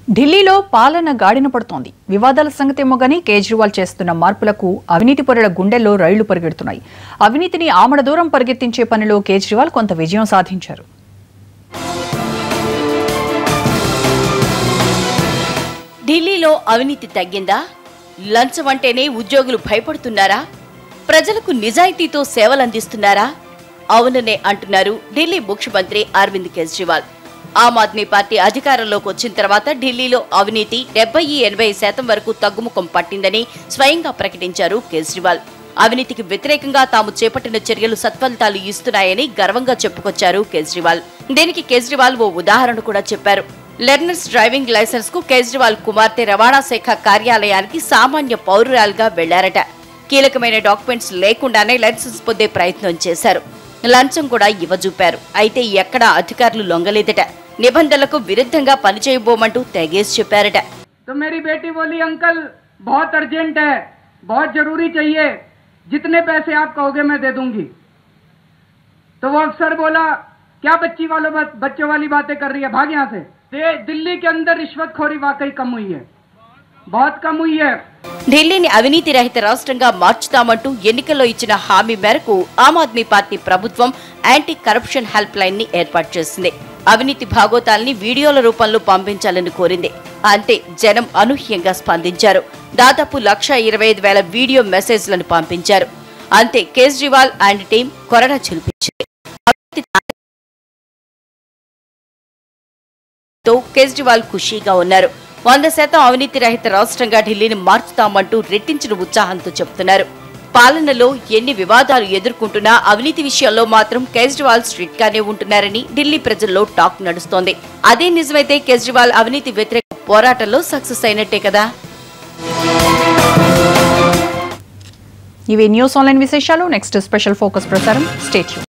ఢిల్లీలో పాలన గాడిన పడుతోంది వివాదాల సంగతేమో గానీ కేజ్రీవాల్ చేస్తున్న మార్పులకు అవినీతి పరుల గుండెల్లో రైళ్లు పరిగెడుతున్నాయి అవినీతిని ఆమడ దూరం పరిగెత్తించే పనిలో కేజ్రీవాల్ కొంత విజయం సాధించారు ఢిల్లీలో అవినీతి తగ్గిందా లంచం అంటేనే ఉద్యోగులు భయపడుతున్నారా ప్రజలకు నిజాయితీతో సేవలందిస్తున్నారా అవుననే అంటున్నారు ఢిల్లీ ముఖ్యమంత్రి అరవింద్ కేజ్రీవాల్ ఆమ్ ఆద్మీ పార్టీ అధికారంలోకి వచ్చిన తర్వాత ఢిల్లీలో అవినీతి డెబ్బై ఎనభై శాతం వరకు తగ్గుముఖం పట్టిందని స్వయంగా ప్రకటించారు కేజ్రీవాల్ అవినీతికి వ్యతిరేకంగా తాము చేపట్టిన చర్యలు సత్ఫలితాలు ఇస్తున్నాయని గర్వంగా చెప్పుకొచ్చారు కేజ్రీవాల్ దీనికి కేజ్రీవాల్ ఓ ఉదాహరణ కూడా చెప్పారు లెర్నర్స్ డ్రైవింగ్ లైసెన్స్ కు కేజ్రీవాల్ కుమార్తె రవాణా శాఖ కార్యాలయానికి సామాన్య పౌరురాలుగా వెళ్లారట కీలకమైన డాక్యుమెంట్స్ లేకుండానే లైసెన్స్ పొందే ప్రయత్నం చేశారు లంచం కూడా ఇవ్వజూపారు అయితే ఎక్కడా అధికారులు లొంగలేదట నిబంధనలకు విరుద్ధంగా పనిచేయబోమంటూ తెగేసి చెప్పారట तो मेरी बेटी बोली अंकल बहुत अर्जेंट है बहुत जरूरी चाहिए जितने पैसे आप कहोगे मैं दे दूंगी तो वो अफसर बोला क्या बच्ची वालों बात- बच्चों वाली बातें कर रही है भाग यहाँ से दे- दिल्ली के अंदर रिश्वतखोरी वाकई कम हुई है बहुत कम हुई है ఢిల్లీని అవినీతి రహిత రాష్ట్రంగా మార్చుతామంటూ ఎన్నికల్లో ఇచ్చిన హామీ మేరకు ఆమ్ ఆద్మీ పార్టీ ప్రభుత్వం యాంటీ కరప్షన్ హెల్ప్ లైన్ ని ఏర్పాటు చేసింది అవినీతి భాగోతాల్ని వీడియోల రూపంలో పంపించాలని కోరింది అంతే జనం అనూహ్యంగా స్పందించారు దాదాపు లక్ష ఇరవై ఐదు వేల వీడియో మెసేజ్లను పంపించారు అంతే కేజ్రీవాల్ అండ్ టీం కొరడా చిలిపించింది అవినీతి తో కేజ్రీవాల్ ఖుషీగా ఉన్నారు వంద శాతం అవినీతి రహిత రాష్ట్రంగా ఢిల్లీని మార్చుతామంటూ రెట్టించిన ఉత్సాహంతో చెబుతున్నారు పాలనలో ఎన్ని వివాదాలు ఎదుర్కొంటున్నా అవినీతి విషయంలో మాత్రం కేజ్రీవాల్ స్ట్రిక్ట్ గానే ఉంటున్నారని ఢిల్లీ ప్రజల్లో టాక్ నడుస్తోంది అదే నిజమైతే కేజ్రీవాల్ అవినీతి వ్యతిరేక పోరాటంలో సక్సెస్ అయినట్టే కదా ఇవి న్యూస్ ఆన్లైన్ విశేషాలు నెక్స్ట్ స్పెషల్ ఫోకస్ ప్రసారం స్టేట్యూ